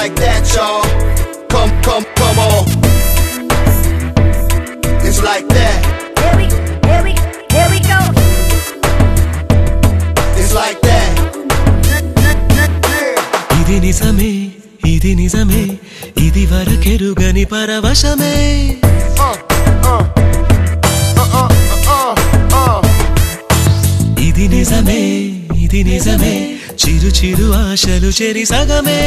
like that, y'all. Come, come, come on. It's like that. Here we, here we, here we go. It's like that. ఇది నిజమే ఇది నిజమే ఇది వరకెరుగని పరవశమే ఇది నిజమే ఇది నిజమే చిరు చిరు ఆశలు చెరి సగమే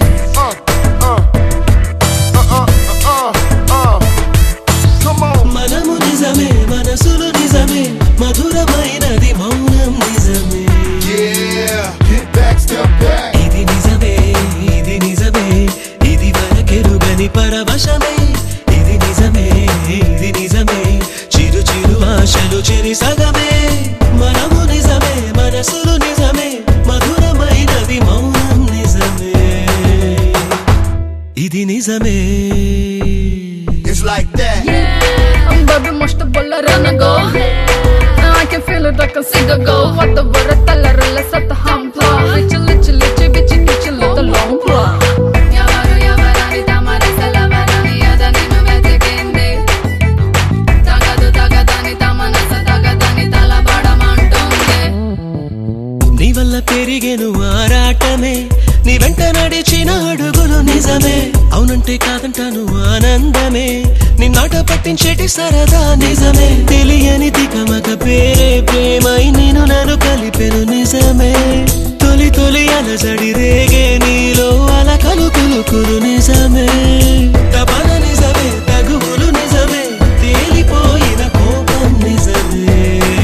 మనము నిజమే మనసులు నిజమే మధురమైనది మౌనం నిజమే Yeah. Get back, step back. ఇది నిజమే ఇది నిజమే ఇది వరకెరుగని పరవశమే ఇది నిజమే ఇది నిజమే చిరు చిరు ఆశలు చెరి సగమే మనము నిజమే మనసులు నిజమే మధురమైనది మౌనం నిజమే ఇది నిజమే It's like that. I'm baby måste bolla ränna gå I can feel it, I can see the go Fatta våra tallar eller sätta hand på Litchi, litchi, litchi, bitchi, bitchi, lite lång på ఎవరు ఎవరని తమరి సెలవరని అదని నువ్వే చెక్కింది తగదు తగదని తమనస తగదని తలబడమంటుంది నీ వల్ల పెరిగెను ఆరాటమే నీ వెంట నడిచిన అడుగులు నిజమే అవునంటే కాదంటాను ఆనందమే నిన్నాట పట్టించేటి సరదా నిజమే తెలియని తికమక పేరే ప్రేమై నేను నన్ను కలిపెను నిజమే తొలి తొలి అలజడి రేగే నీలో అల కలుకులుకులు నిజమే తపన నిజమే తగువులు నిజమే తేలిపోయిన కోపం నిజమే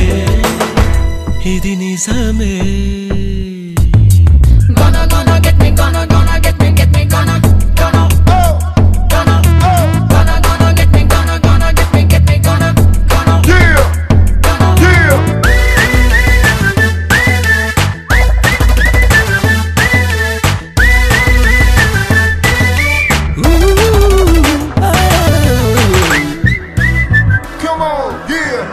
ఇది నిజమే Gonna, gonna get me, gonna, gonna get me, get me, gonna, gonna, gonna, gonna, gonna get me, gonna, gonna get me, get me, gonna, gonna, Yeah. gonna. Yeah. Come on. Yeah.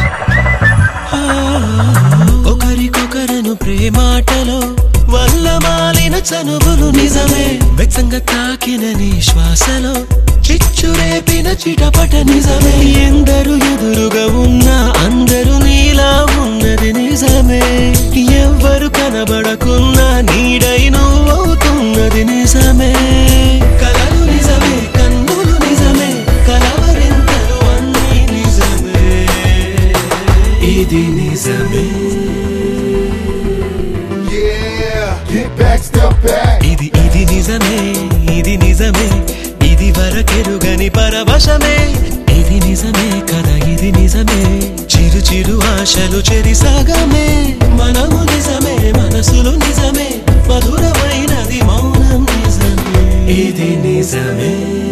ఒకరికొకరను ప్రేమాటలో వల్ల మాలిన చనువులు నిజమే వెచ్చంగా తాకిన నీ శ్వాసలో చిచ్చు రేపిన చిటపట నిజమే ఎందరు ఎదురుగా ఉన్నా అందరూ నీలా ఉన్నది నిజమే ఎవ్వరు కనబడకున్నా నీడై నువ్వవుతున్నది నిజమే కలలు నిజమే కన్నులు నిజమే కలవరింతలు అన్నీ నిజమే ఇది నిజమే Yeah. Get back, step back. ఇది ఇది నిజమే ఇది నిజమే ఇది వరకెరుగని పరవశమే ఇది నిజమే కదా ఇది నిజమే చిరు చిరు ఆశలు చెరి సగమే మనము నిజమే మనసులు నిజమే మధురమైనది మౌనం నిజమే ఇది నిజమే